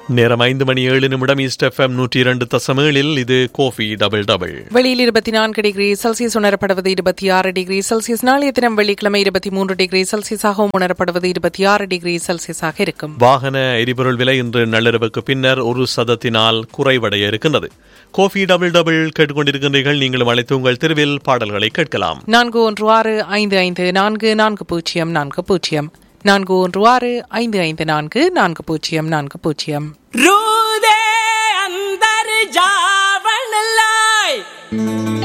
நேரம் ஐந்து மணி ஏழு நிமிடம் ஈஸ்ட் எஃப்எம் நூற்றி இரண்டு தசமேழில் இது கோஃபி டபுள் டபுள் வெளியில் இருபத்தி நான்கு டிகிரி செல்சியஸ் உணரப்படுவது இருபத்தி ஆறு டிகிரி செல்சியஸ் நாளைய தினம் வெள்ளிக்கிழமை இருபத்தி மூன்று டிகிரி செல்சியஸாகவும் உணரப்படுவது இருபத்தி ஆறு டிகிரி செல்சியஸாக இருக்கும் வாகன எரிபொருள் விலை இன்று நள்ளிரவுக்கு பின்னர் ஒரு சதத்தினால் குறைவடைய இருக்கின்றது கோஃபி டபுள் டபுள் கேட்டுக்கொண்டிருக்கின்றீர்கள் நீங்களும் அழைத்து உங்கள் தெருவில் பாடல்களை கேட்கலாம் நான்கு ஒன்று ஆறு ஐந்து ஐந்து நான்கு நான்கு பூஜ்ஜியம் நான்கு பூஜ்ஜியம் நான்கு ஒன்று ஆறு ஐந்து ஐந்து நான்கு நான்கு பூஜ்ஜியம் நான்கு பூஜ்ஜியம் रू दे अंदर जावन लाए